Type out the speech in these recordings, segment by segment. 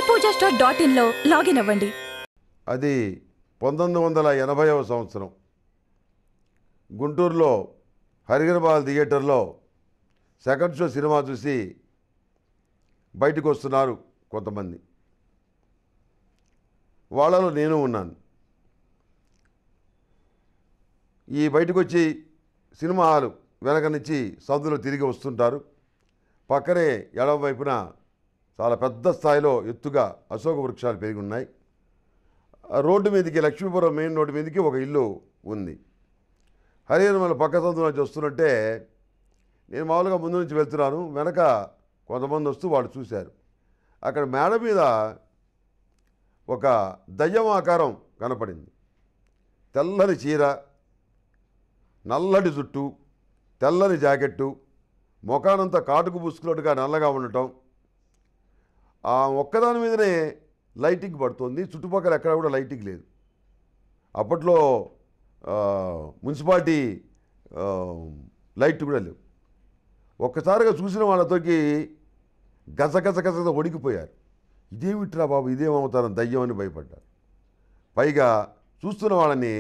పూజా store dot ఇన్లో login అవ్వండి అది పంతొమ్మిది వందల ఎనభైవ సంవత్సరం గుంటూరులో హరిగరబాల్ థియేటర్లో సెకండ్ షో సినిమా చూసి బయటకు వస్తున్నారు కొంతమంది వాళ్ళలో నేను ఉన్నాను ఈ బయటకు వచ్చి సినిమా హాలు వెనక నుంచి సందులో తిరిగి వస్తుంటారు పక్కనే ఎడమ వైపున చాలా పెద్ద స్థాయిలో ఎత్తుగా అశోక వృక్షాలు పెరిగి ఉన్నాయి ఆ రోడ్డు మీదకి లక్ష్మీపురం మెయిన్ రోడ్డు మీదకి ఒక ఇల్లు ఉంది హరిహరమల పక్క సందులో నుంచి వస్తున్నట్టే నేను మామూలుగా ముందు నుంచి వెళ్తున్నాను వెనక కొంతమంది వస్తూ వాళ్ళు చూశారు అక్కడ మేడ మీద ఒక దయ్యం ఆకారం కనపడింది తెల్లని చీర నల్లటి జుట్టు తెల్లని జాకెట్టు ముఖానంతా కాటుకు పూసుకున్నట్టుగా నల్లగా ఉండటం ఆ ఒక్కదాని మీదనే లైటింగ్ పడుతుంది చుట్టుపక్కల ఎక్కడ కూడా లైటింగ్ లేదు అప్పట్లో ఆ, మున్సిపాలిటీ ఆ, లైట్ కూడా లేవు ఒక్కసారిగా చూసిన వాళ్ళతోకి గజ గజ గజ గజ వణికిపోయారు ఇదేమిట్రా బాబు ఇదేమవుతారని దయ్యం అని భయపడ్డారు పైగా చూస్తున్న వాళ్ళని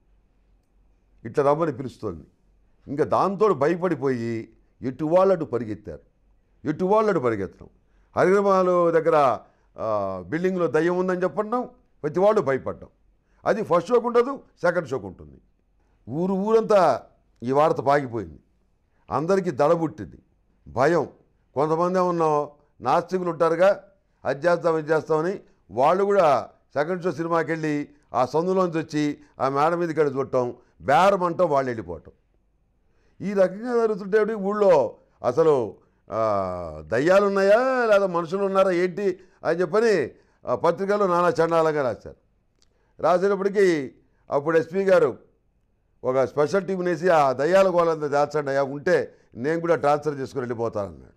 ఇట్లా రమ్మని పిలుస్తోంది ఇంకా దాంతో భయపడిపోయి ఎటు వాళ్ళటు పరిగెత్తారు ఎటు వాళ్ళటు పరిగెత్తడం హరిగ్రమాలు దగ్గర ఆ, బిల్డింగ్లో దయ్యం ఉందని చెప్పడం ప్రతి వాళ్ళు భయపడ్డం అది ఫస్ట్ షోకు ఉండదు సెకండ్ షోకు ఉంటుంది ఊరు ఊరంతా ఈ వార్త పాగిపోయింది అందరికీ దడ పుట్టింది భయం కొంతమంది ఏమన్నా నాస్తికులు ఉంటారుగా అది చేస్తాం ఇది చేస్తామని వాళ్ళు కూడా సెకండ్ షో సినిమాకి వెళ్ళి ఆ సందులోంచి వచ్చి ఆ మేడ మీదకి వెళ్ళి చూడటం బేరం అంటాం వాళ్ళు వెళ్ళిపోవటం ఈ రకంగా జరుగుతుంటే ఊళ్ళో అసలు ఆ, దయ్యాలు ఉన్నాయా లేదా మనుషులు ఉన్నారా ఏంటి అని చెప్పని ఆ, పత్రికలో నానా చండాలంగా రాశారు రాసినప్పటికీ అప్పుడు ఎస్పీ గారు ఒక స్పెషల్ టీం వేసి ఆ దయ్యాల గోలంతా దాచండి అయ్యా ఉంటే నేను కూడా ట్రాన్స్ఫర్ చేసుకుని వెళ్ళిపోతానన్నాడు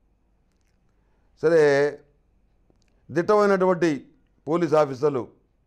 సరే దిట్టమైనటువంటి పోలీస్ ఆఫీసర్లు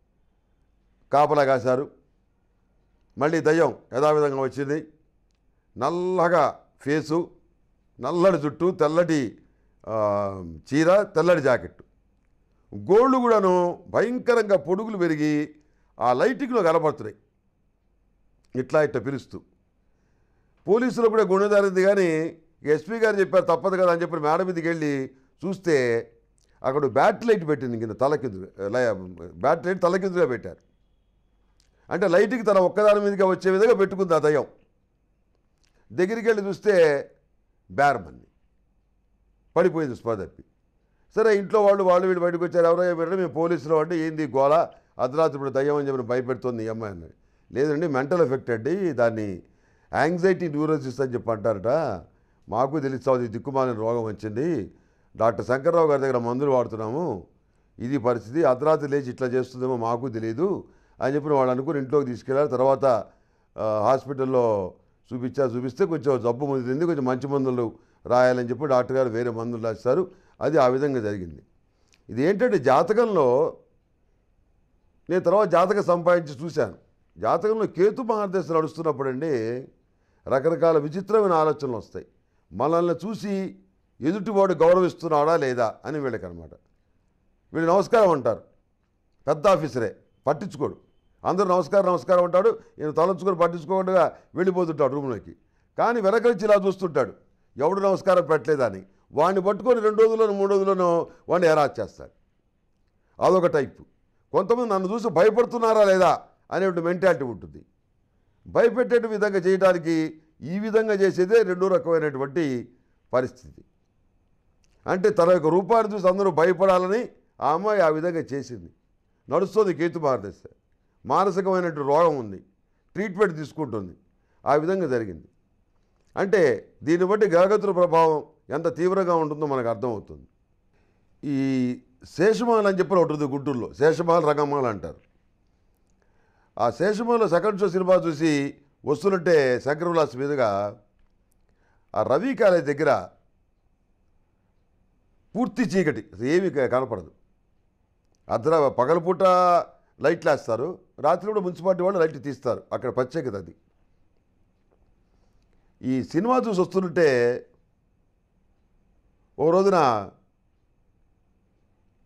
కాపలా కాశారు మళ్ళీ దయ్యం యథావిధంగా వచ్చింది నల్లగా ఫేసు నల్లటి జుట్టు తెల్లటి ఆ, చీర తెల్లటి జాకెట్ గోళ్ళు కూడాను భయంకరంగా పొడుగులు పెరిగి ఆ లైటింగ్లో కనపడుతున్నాయి ఇట్లా ఇట్లా పిలుస్తూ పోలీసులు కూడా గుండె జారింది కానీ ఎస్పీ గారు చెప్పారు తప్పదు కదా అని చెప్పి మేడ మీదకి వెళ్ళి చూస్తే అక్కడ బ్యాట్ లైట్ పెట్టింది కింద తల కింద బ్యాట్ లైట్ తల కిందుగా పెట్టారు అంటే లైట్కి తన ఒక్కదాని మీదగా వచ్చే విధంగా పెట్టుకుంది ఆ దయ్యం దగ్గరికి వెళ్ళి చూస్తే బేరమన్ని పడిపోయింది స్పృహ తప్పి సరే ఇంట్లో వాళ్ళు వాళ్ళు వీళ్ళు బయటకు వచ్చారు ఎవరో పెట్టడం మేము పోలీసులు అంటే ఏంది గోల అర్ధరాత్రి ఇప్పుడు దయ్యం అని చెప్పి భయపెడుతుంది ఈ అమ్మాయి అన్నాడు లేదండి మెంటల్ ఎఫెక్ట్ అండి దాన్ని యాంగ్జైటీ న్యూరోసిస్ అని చెప్పి అంటారట మాకు తెలుస్తుంది దిక్కుమాలిన రోగం వచ్చింది డాక్టర్ శంకర్రావు గారి దగ్గర మందులు వాడుతున్నాము ఇది పరిస్థితి అర్ధరాత్రి లేచి ఇట్లా చేస్తుందేమో మాకు తెలియదు అని చెప్పి వాళ్ళు అనుకుని ఇంట్లోకి తీసుకెళ్ళారు తర్వాత ఆ, హాస్పిటల్లో చూపించా చూపిస్తే కొంచెం జబ్బు ముదిరింది కొంచెం మంచి మందులు రాయాలని చెప్పి డాక్టర్ గారు వేరే మందులు రాస్తారు అది ఆ విధంగా జరిగింది ఇది ఏంటంటే జాతకంలో నేను తర్వాత జాతకం సంపాదించి చూశాను జాతకంలో కేతు మహాదశ నడుస్తున్నప్పుడండి రకరకాల విచిత్రమైన ఆలోచనలు వస్తాయి మనల్ని చూసి ఎదుటివాడు గౌరవిస్తున్నాడా లేదా అని వీళ్ళకి అనమాట వీళ్ళు నమస్కారం అంటారు పెద్ద ఆఫీసరే పట్టించుకోడు అందరూ నమస్కారం నమస్కారం అంటాడు ఈయన తలంచుకొని పట్టించుకోకుండా వెళ్ళిపోతుంటాడు రూమ్లోకి కానీ వెనకలిచి ఇలా చూస్తుంటాడు ఎవడు నమస్కారం పెట్టలేదని వాడిని పట్టుకొని రెండు రోజుల్లోనూ మూడు రోజుల్లోనూ వాడిని ఎరాజ్ చేస్తాడు అదొక టైపు కొంతమంది నన్ను చూసి భయపడుతున్నారా లేదా అనేటువంటి మెంటాలిటీ ఉంటుంది భయపెట్టే విధంగా చేయడానికి ఈ విధంగా చేసేదే రెండో రకమైనటువంటి పరిస్థితి అంటే తన యొక్క రూపాన్ని చూసి అందరూ భయపడాలని ఆ అమ్మాయి ఆ విధంగా చేసింది నడుస్తుంది కేతు భారతదేశ మానసికమైనటువంటి రోగం ఉంది ట్రీట్మెంట్ తీసుకుంటుంది ఆ విధంగా జరిగింది అంటే దీన్ని బట్టి గ్రహగతుల ప్రభావం ఎంత తీవ్రంగా ఉంటుందో మనకు అర్థమవుతుంది ఈ శేషమాల అని చెప్పి ఒకటి ఉంది గుంటూరులో శేషమాల రంగమాల అంటారు ఆ శేషమాల సెకండ్ షో సినిమా చూసి వస్తున్నట్టే శంకర విలాస్ మీదుగా ఆ రవి కాలేజ్ దగ్గర పూర్తి చీకటి అసలు ఏమీ క- కనపడదు అర్ధరా పగలపూట లైట్లు వేస్తారు రాత్రి కూడా మున్సిపాలిటీ వాళ్ళు లైట్లు తీస్తారు అక్కడ ప్రత్యేకత అది ఈ సినిమా చూసి వస్తుంటే ఓ రోజున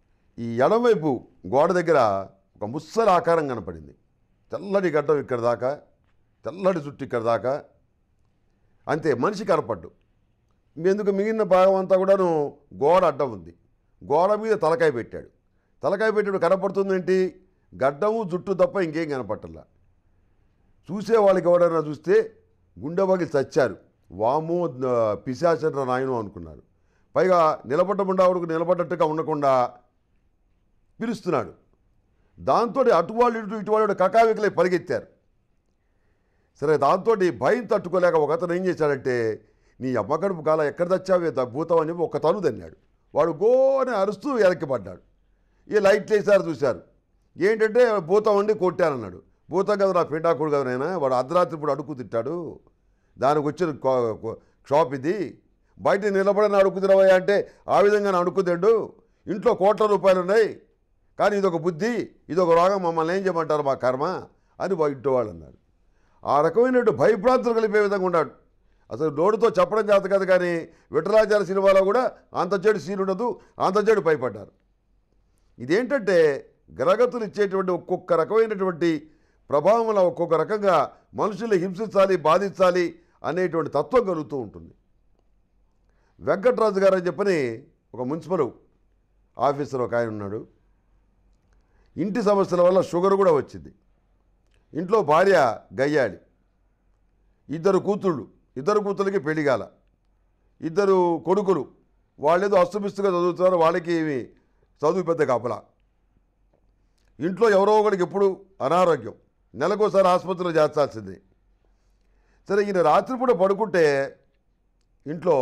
ఈ ఎడమవైపు గోడ దగ్గర ఒక ముස්සల ఆకారం కనపడింది తెల్లటి గడ్డం ఇక్కడ దాకా తెల్లటి జుట్టు ఇక్కడ దాకా అంతే మనిషి కనపడ్డు ఎందుకు మిగిలిన భాగం అంతా కూడాను గోడ అడ్డం ఉంది గోడ మీద తలకాయ పెట్టాడు తలకాయ పెట్టాడు కనపడుతుంది ఏంటి గడ్డము జుట్టు తప్ప ఇంకేం కనపట్టల్లా చూసే వాళ్ళకి ఎవడైనా చూస్తే గుండె పగిలి చచ్చారు వాము పిశాచంద్ర నాయను అనుకున్నారు పైగా నిలబడ్డముండావుడికి నిలబడ్డట్టుగా ఉండకుండా పిలుస్తున్నాడు దాంతో అటు వాళ్ళు ఇటు ఇటు వాళ్ళు కకావికలై పరిగెత్తారు సరే దాంతో భయం తట్టుకోలేక ఒక అతను ఏం చేశాడంటే నీ అమ్మగడుపు కాల ఎక్కడ తెచ్చావే భూతం అని చెప్పి ఒక తను తన్నాడు వాడు గోని అరుస్తూ వెనక్కి పడ్డాడు ఈ లైట్లు వేసారు చూశారు ఏంటంటే భూతం అండి కొట్టానన్నాడు భూతం కదా నా పిండాకుడు కదా నాయనా వాడు అర్ధరాత్రి ఇప్పుడు అడుగు తిట్టాడు దానికి వచ్చిన కో- కో- షాప్ ఇది బయట నిలబడిన అడుగు తినవయ్యా అంటే ఆ విధంగా అడుక్కుతాడు ఇంట్లో కోట్ల రూపాయలు ఉన్నాయి కానీ ఇదొక బుద్ధి ఇదొక రోగం మమ్మల్ని ఏం చేయమంటారు మా కర్మ అని బయట వాళ్ళు అన్నారు ఆ రకమైనటువంటి భయభ్రాంతులు కలిపే విధంగా ఉన్నాడు అసలు నోటితో చెప్పడం చేత కదా కానీ విఠలాచార్య సినిమాలో కూడా అంత చెడు సీన్ ఉండదు అంత చెడు భయపడ్డారు ఇదేంటంటే గ్రహగతులు ఇచ్చేటువంటి ఒక్కొక్క రకమైనటువంటి ప్రభావం వల్ల ఒక్కొక్క రకంగా మనుషుల్ని హింసించాలి బాధించాలి అనేటువంటి తత్వం కలుగుతూ ఉంటుంది వెంకట్రాజు గారు అని చెప్పని ఒక మున్సిపల్ ఆఫీసర్ ఒక ఆయన ఉన్నాడు ఇంటి సమస్యల వల్ల షుగర్ కూడా వచ్చింది ఇంట్లో భార్య గయ్యాడి ఇద్దరు కూతుళ్ళు ఇద్దరు కూతుళ్ళకి పెళ్లి కాల ఇద్దరు కొడుకులు వాళ్ళేదో అస్తమిస్తుగా చదువుతున్నారు వాళ్ళకి ఏమి చదువు పెద్ద కాపలా ఇంట్లో ఎవరో ఒకరికి ఎప్పుడు అనారోగ్యం నెలకోసారి ఆసుపత్రిలో చేర్చాల్సింది సరే ఈయన రాత్రిపూట పడుకుంటే ఇంట్లో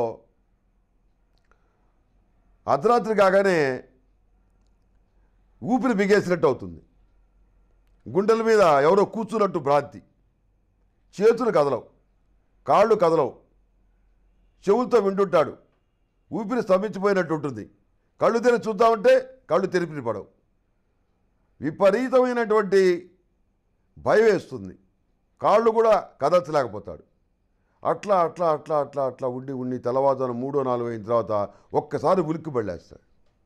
అర్ధరాత్రి కాగానే ఊపిరి బిగేసినట్టు అవుతుంది గుండెల మీద ఎవరో కూర్చున్నట్టు భ్రాంతి చేతులు కదలవు కాళ్ళు కదలవు చెవులతో వింటుంటాడు ఊపిరి స్తంభించిపోయినట్టు ఉంటుంది కళ్ళు తెరిచి చూద్దామంటే కళ్ళు తెరిపి పడవు విపరీతమైనటువంటి భయం వేస్తుంది కాళ్ళు కూడా కదల్చలేకపోతాడు అట్లా అట్లా అట్లా అట్లా అట్లా ఉండి ఉండి తెల్లవారుజామున మూడో నాలుగు అయిన తర్వాత ఒక్కసారి ఉలిక్కి పడేస్తాడు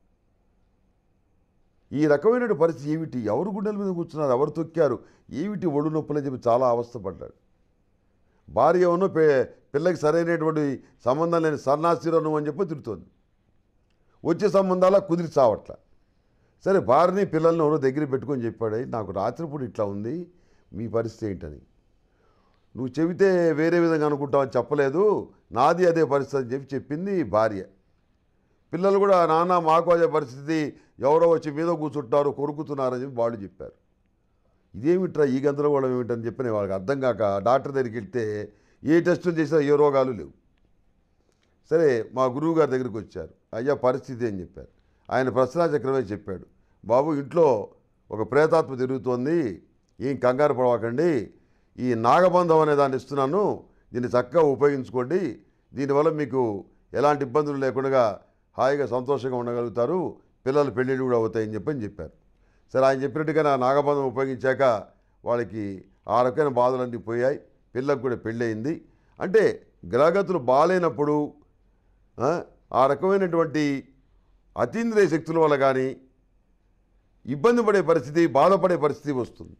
ఈ రకమైనటువంటి పరిస్థితి ఏమిటి ఎవరు గుండెల మీద కూర్చున్నారు ఎవరు తొక్కారు ఏమిటి ఒళ్ళు నొప్పులని చెప్పి చాలా అవస్థపడ్డాడు భార్య ఉన్ను పే పిల్లకి సరైనటువంటి సంబంధం లేని సన్నాసిరను అని చెప్పి తిడుతోంది వచ్చే సంబంధాల కుదిరి చావట్ల సరే భార్యని పిల్లల్ని ఎవరో దగ్గర పెట్టుకొని చెప్పాడు నాకు రాత్రిపూట ఇట్లా ఉంది మీ పరిస్థితి ఏంటని నువ్వు చెబితే వేరే విధంగా అనుకుంటావని చెప్పలేదు నాది అదే పరిస్థితి అని చెప్పి చెప్పింది భార్య పిల్లలు కూడా నాన్న మాకు అదే పరిస్థితి ఎవరో వచ్చి మీద కూర్చుంటారు కొరుకుతున్నారని చెప్పి వాళ్ళు చెప్పారు ఇదేమిట్రా ఈ గందరగోళం ఏమిటని చెప్పి నేను వాళ్ళకి అర్థం కాక డాక్టర్ దగ్గరికి వెళ్తే ఏ టెస్టులు చేసినా ఏ రోగాలు లేవు సరే మా గురువు గారి దగ్గరికి వచ్చారు అయ్యా పరిస్థితి అని చెప్పారు ఆయన ప్రశ్నా చక్రమే చెప్పాడు బాబు ఇంట్లో ఒక ప్రేతాత్మ తిరుగుతోంది ఏం కంగారు పడవకండి ఈ నాగబంధం అనే దాన్ని ఇస్తున్నాను దీన్ని చక్కగా ఉపయోగించుకోండి దీనివల్ల మీకు ఎలాంటి ఇబ్బందులు లేకుండా హాయిగా సంతోషంగా ఉండగలుగుతారు పిల్లల పెళ్ళిళ్ళు కూడా అవుతాయని చెప్పని చెప్పారు సరే ఆయన చెప్పినట్టుగా నా నాగబంధం ఉపయోగించాక వాళ్ళకి ఆ రకమైన బాధలన్నీ పోయాయి పిల్లకు కూడా పెళ్ళయింది అంటే గ్రహగతులు బాగాలేనప్పుడు ఆ, ఆ రకమైనటువంటి అతీంద్రియ శక్తుల వల్ల కానీ ఇబ్బంది పడే పరిస్థితి బాధపడే పరిస్థితి వస్తుంది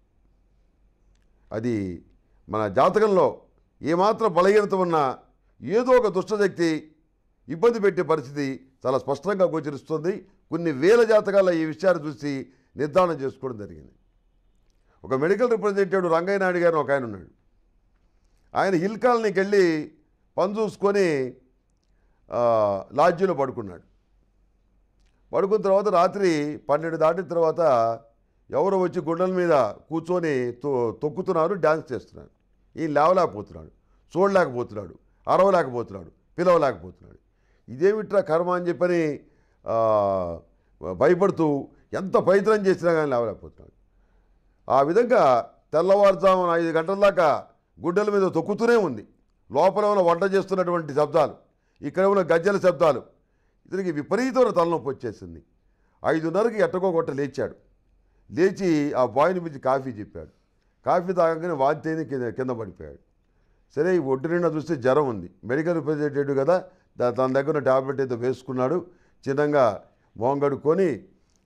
అది మన జాతకంలో ఏమాత్రం బలహీనత ఉన్నా ఏదో ఒక దుష్టశక్తి ఇబ్బంది పెట్టే పరిస్థితి చాలా స్పష్టంగా గోచరిస్తుంది కొన్ని వేల జాతకాల్లో ఈ విషయాన్ని చూసి నిర్ధారణ చేసుకోవడం జరిగింది ఒక మెడికల్ రిప్రజెంటేటివ్ రంగయ్య నాయుడు గారు ఒక ఆయన ఉన్నాడు ఆయన హిల్ కాలనీకి వెళ్ళి పని చూసుకొని ఆ, లాడ్జీలో పడుకున్నాడు పడుకున్న తర్వాత రాత్రి పన్నెండు దాటిన తర్వాత ఎవరో వచ్చి గుండెల మీద కూర్చొని తొ తొక్కుతున్నారు డ్యాన్స్ చేస్తున్నారు ఈ లేవలేకపోతున్నాడు చూడలేకపోతున్నాడు అరవలేకపోతున్నాడు పిలవలేకపోతున్నాడు ఇదేమిట్రా కర్మ అని చెప్పని ఆ, భయపడుతూ ఎంత ప్రయత్నం చేసినా కానీ లేవలేకపోతున్నాడు ఆ విధంగా తెల్లవారుజామున ఐదు గంటల దాకా గుడ్డల మీద తొక్కుతూనే ఉంది లోపల ఉన్న వంట చేస్తున్నటువంటి శబ్దాలు ఇక్కడ ఉన్న గజ్జల శబ్దాలు ఇతనికి విపరీతమైన తలనొప్పి వచ్చేసింది ఐదున్నరకి ఎట్టకోగొట్ట లేచాడు లేచి ఆ బాయ్ని పిలిచి కాఫీ చెప్పాడు కాఫీ తాగగానే వాంతి అయింది కింద కింద పడిపోయాడు సరే ఈ ఒడ్డు నిండా చూస్తే జ్వరం ఉంది మెడికల్ రిప్రజెంటేటివ్ కదా దా- తన దగ్గర ఉన్న టాబ్లెట్ ఏదో వేసుకున్నాడు చిన్నగా మొహం కడుక్కొని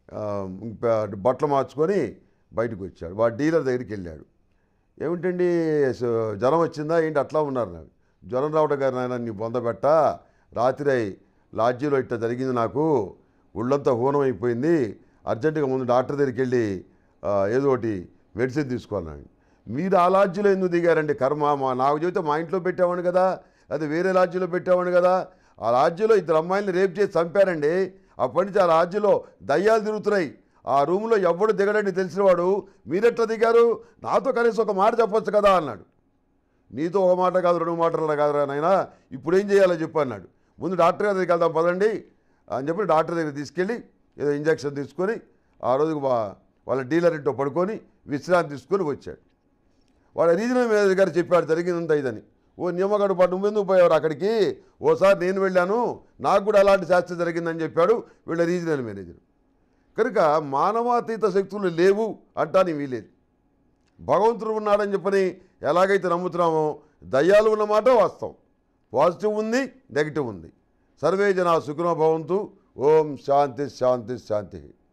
ఆ, ఇంకా బట్టలు మార్చుకొని బయటకు వచ్చాడు వాడు డీలర్ దగ్గరికి వెళ్ళాడు ఏమిటండి స- జ్వరం వచ్చిందా ఏంటి అట్లా ఉన్నారు నాకు జ్వరం రావడం గారు నాయన నీ బొందబెట్ట రాత్రి అయి లాడ్జీలో ఇట్లా జరిగింది నాకు ఒళ్ళంతా హూనం అయిపోయింది అర్జెంటుగా ముందు డాక్టర్ దగ్గరికి వెళ్ళి ఆ, ఏదో ఒకటి మెడిసిన్ తీసుకోవాలని మీరు ఆ లాడ్జీలో ఎందుకు దిగారండి కర్మ మా నాకు చెబితే మా ఇంట్లో పెట్టామని కదా అది వేరే లాడ్జీలో పెట్టామని కదా ఆ లాడ్జీలో ఇద్దరు అమ్మాయిల్ని రేపు చేసి చంపారండి అప్పటి నుంచి ఆ లాడ్జీలో దయ్యాలు తిరుగుతున్నాయి ఆ రూమ్లో ఎవడు దిగడని తెలిసినవాడు మీరెట్లా దిగారు నాతో కనీసం ఒక మాట చెప్పొచ్చు కదా అన్నాడు నీతో ఒక మాట కాదు రెండు మాటలు కాదురా నాయనా ఇప్పుడు ఏం చేయాలో చెప్పు అన్నాడు ముందు డాక్టర్ గారి దగ్గరికి వెళ్దాం పదండి అని చెప్పి డాక్టర్ దగ్గర తీసుకెళ్ళి ఏదో ఇంజక్షన్ తీసుకొని ఆ రోజుకు వా- వాళ్ళ డీలర్ ఇంటో పడుకొని విశ్రాంతి తీసుకొని వచ్చాడు వాడు రీజనల్ మేనేజర్ గారు చెప్పాడు జరిగిందంతా ఇదని ఓ నిమ్మగడు పాటు నువ్వెందుకు పోయారు అక్కడికి ఓసారి నేను వెళ్ళాను నాకు కూడా అలాంటి శాస్త్రం జరిగిందని చెప్పాడు వీళ్ళ రీజనల్ మేనేజర్ కనుక మానవాతీత శక్తులు లేవు అంటాని వీలేదు భగవంతుడు ఉన్నాడని చెప్పని ఎలాగైతే నమ్ముతున్నామో దయ్యాలు ఉన్నమాట వాస్తవం పాజిటివ్ ఉంది నెగిటివ్ ఉంది సర్వే జన సుఖనో భవంతు ఓం శాంతి శాంతి శాంతి